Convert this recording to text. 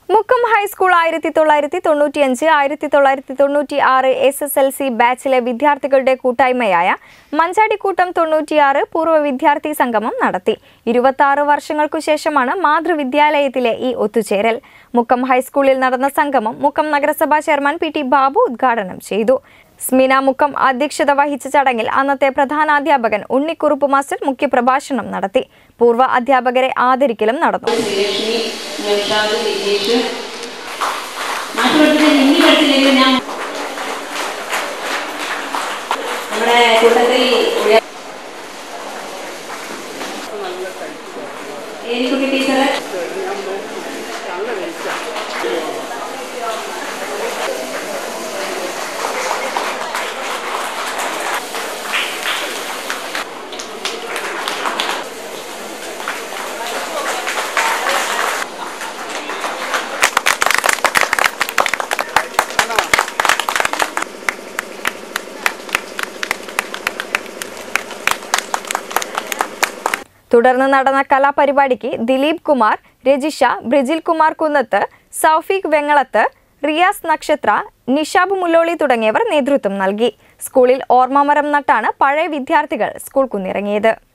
Mukkam high school ആയിരത്തി തൊള്ളായിരത്തി തൊണ്ണൂറ്റിയഞ്ച് ആയിരത്തി തൊള്ളായിരത്തി തൊണ്ണൂറ്റി ആറ് എസ് എസ് എൽ സി ബാച്ചിലെ വിദ്യാർത്ഥികളുടെ കൂട്ടായ്മയായ മഞ്ചാടിക്കൂട്ടം തൊണ്ണൂറ്റിയാറ് പൂർവ്വ വിദ്യാർത്ഥി സംഗമം നടത്തി ഇരുപത്തി ആറ് വർഷങ്ങൾക്കു ശേഷമാണ് മാതൃവിദ്യാലയത്തിലെ ഈ ഒത്തുചേരൽ മുക്കം ഹൈസ്കൂളിൽ നടന്ന സംഗമം മുക്കം നഗരസഭാ ചെയർമാൻ പി ടി ബാബു ഉദ്ഘാടനം ചെയ്തു സ്മിന മുക്കം അധ്യക്ഷത വഹിച്ച ചടങ്ങിൽ അന്നത്തെ പ്രധാനാധ്യാപകൻ ഉണ്ണിക്കുറുപ്പ് മാസ്റ്റർ മുഖ്യപ്രഭാഷണം നടത്തി പൂർവ്വ അധ്യാപകരെ ആദരിക്കലും നടന്നു ശ്രീലക്ഷ്മി നൗഷാദ് വിജേഷ് മാഷ് പഠിപ്പിച്ച ഹിന്ദി പഠിച്ചില്ലെങ്കിൽ ഞാൻ നമ്മുടെ കൂട്ടത്തിൽ ഉയ- ഏലിക്കുട്ടി ടീച്ചറ് തുടർന്ന് നടന്ന കലാപരിപാടിക്ക് ദിലീപ് കുമാർ രജിഷ ബ്രിജിൽ കുമാർ കുന്നത്ത് സൗഫീഖ് വെങ്ങളത്ത് റിയാസ് നക്ഷത്ര നിഷാബ് മുല്ലോളി തുടങ്ങിയവർ നേതൃത്വം നൽകി സ്കൂളിൽ ഓർമ്മമരം നട്ടാണ് പഴയ വിദ്യാർത്ഥികൾ സ്കൂൾ കുന്നിറങ്ങിയത്